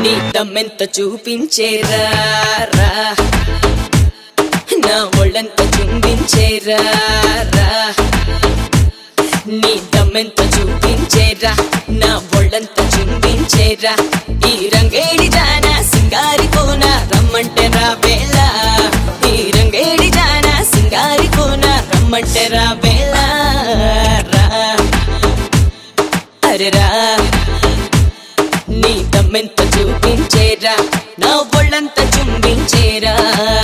నీ దమ్మెంత చూపించేరా రా నా ఒళ్ళంత చుంబించేరా రా నీ దమ్మెంత చూపించేరా నా ఒళ్ళంత చుంబించేరా ఈ రంగేడి జాన సింగారి కోన రమ్మంటే రా వేళ ఈ రంగేడి జాన సింగారి కోన రమ్మంటే రా వేళ రా అరే రా నీ దమ్మెంత చూపించేరా నా ఒళ్ళంత చుంబించేరా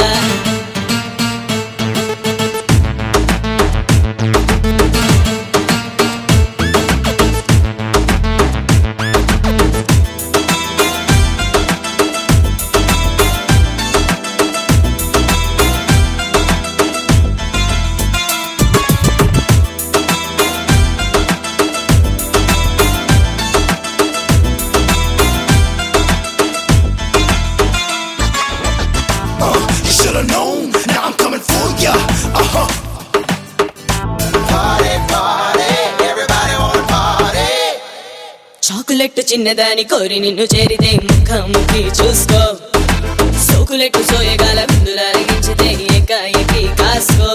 Uh, you should've known. Now I'm coming for ya. Uh huh. Party, party, everybody wanna party. చాకులెట్టు చిన్నదాని కోరి నిన్ను చేరితే ముఖాముఖి చూసుకో సోకులెట్టు సోయగాల విందులు అరగించితే ఏకాఏకి కాసుకో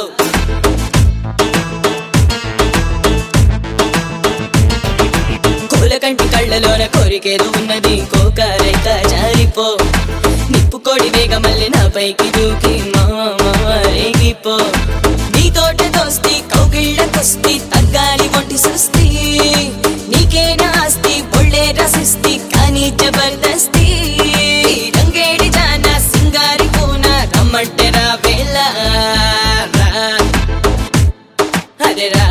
కోలకంటి కళ్ళలోన కోరికేదో ఉన్నది కోకారైక జారిపో నిప్పుకోడి వేగ మళ్ళీ నా పైకి దూకి మామ రేగిపో నీతోటి దోస్తి కౌగిళ్ళకొస్తి తగ్గాలి ఒంటి సుస్తి నీకేనా ఆస్తి ఒళ్ళే రసిస్తి కానీ జబర్దస్తి రంగేడి జాన సింగారి పూన రమ్మంటే రా వేళ రా అరే రా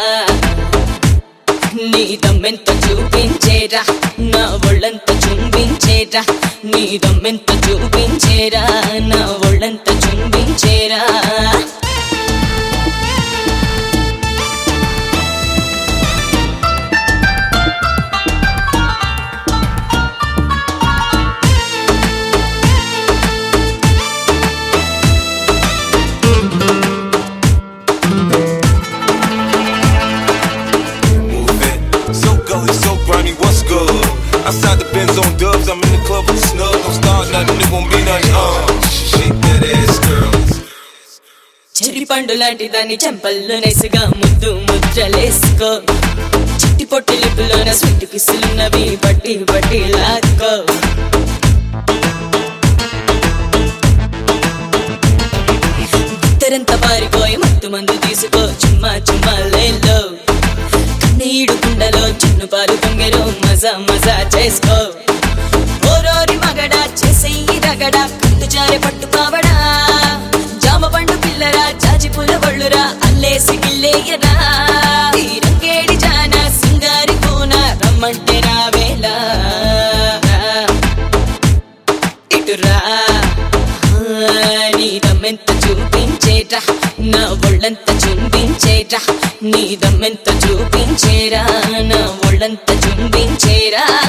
నీ దమ్మెంత చూపించేరా నా ఒళ్ళంత చుంబించేరా నీ దమ్మెంత చూపించేరా నా ఒళ్ళంత చుంబించేరా Move it. So gully, so grimy, what's good? Outside the Benz on dubs, I'm in the club with the snug. Don't start nothing, it won't be nothing. Uh, shake that ass, girl. చెరి పండు లాంటి దాన్ని చెంపల్లో నెసుగా ముద్దు ముద్రలేసుకో చిట్టి పొట్టి లిప్పులోన sweet కిసులున్నవి బట్టి బట్టి లాక్కో ఇద్దరంతా పారిపోయి మత్తు మందు తీసుకో చుమ్మా చుమ్మా లేలో కన్నీడు కుండలో చిన్ను పాలు పొంగెలో మజా మజా చేసుకో ఓరోరి మగడా చేసేయి రగడా కట్టు జారే పట్టు కావడా జామ పండు పిల్లరా జాజి పుల్ల బళ్ళురా అల్లేసి గిల్లేయరా ఈ రంగేడి జాన సింగారి కోన రమ్మంటే రావేళ ఇటురా నీ దమ్మెంత చూపించేరా నా ఒళ్ళంత చుంబించేరా నీ దమ్మెంత చూపించేరా నా ఒళ్ళంత చుంబించేరా